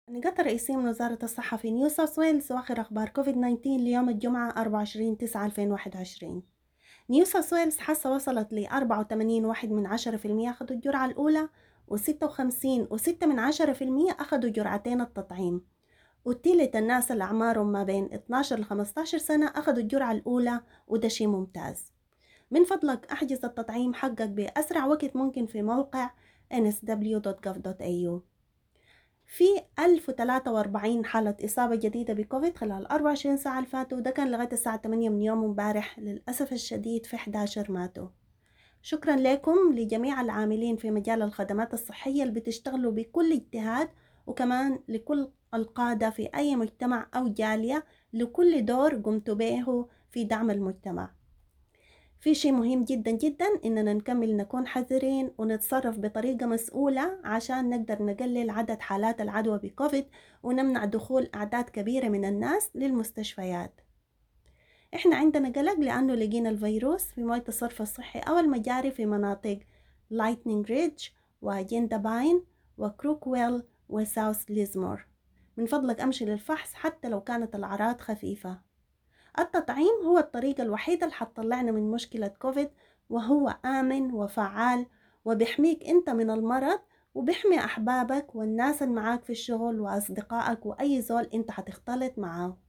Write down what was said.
النقاط الرئيسية من وزارة الصحة في نيو ساوث ويلز وآخر أخبار كوفيد 19 ليوم الجمعة 24 9 2021 نيو ساوث ويلز حاسة وصلت ل 84 واحد من عشرة في المية أخذوا الجرعة الأولى و56 وستة من عشرة في المية أخذوا جرعتين التطعيم وتلت الناس اللي أعمارهم ما بين 12 ل 15 سنة أخذوا الجرعة الأولى وده شيء ممتاز من فضلك احجز التطعيم حقك بأسرع وقت ممكن في موقع nsw.gov.au في 1043 حالة إصابة جديدة بكوفيد خلال 24 ساعة اللي فاتوا وده كان لغاية الساعة 8 من يوم امبارح للأسف الشديد في 11 ماتوا شكرا لكم لجميع العاملين في مجال الخدمات الصحية اللي بتشتغلوا بكل اجتهاد وكمان لكل القادة في أي مجتمع أو جالية لكل دور قمتوا به في دعم المجتمع في شيء مهم جدا جدا إننا نكمل نكون حذرين ونتصرف بطريقة مسؤولة عشان نقدر نقلل عدد حالات العدوى بكوفيد ونمنع دخول أعداد كبيرة من الناس للمستشفيات إحنا عندنا قلق لأنه لقينا الفيروس في موية الصرف الصحي أو المجاري في مناطق لايتنينج ريدج وجيندا باين وكروكويل وساوث ليزمور من فضلك أمشي للفحص حتى لو كانت الأعراض خفيفة التطعيم هو الطريقة الوحيدة اللي حتطلعنا من مشكلة كوفيد وهو آمن وفعال وبيحميك أنت من المرض وبيحمي أحبابك والناس اللي معاك في الشغل وأصدقائك وأي زول أنت حتختلط معاه